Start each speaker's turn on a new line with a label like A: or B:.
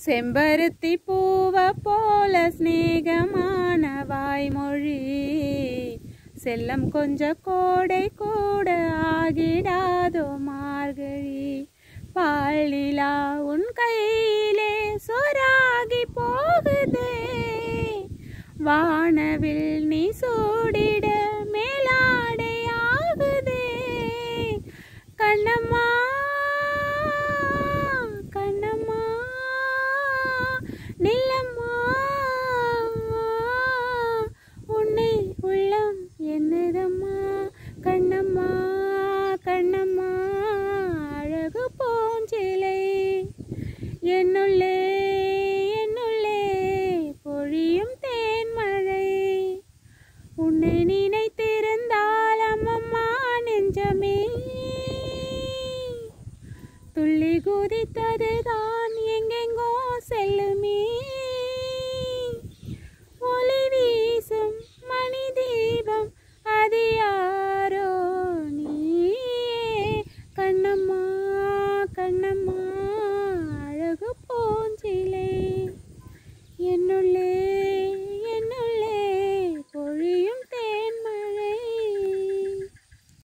A: செம்பருத்தி பூவ போல சிநேகமான வாய்மொழி செல்லம் கொஞ்ச கோடை கூட ஆகிடாதோ மார்கழி பாலிலா உன் கையிலே சொராகி போகுதே வானவில் நீ சூடிட மேலாடையாகுதே கண்ணம்மா கண்ணம்மா நில்லம்மா உன்னை உள்ளம் என்னதம்மா கண்ணம்மா கண்ணம்மா அழகு போஞ்சிலை என்னுள்ளே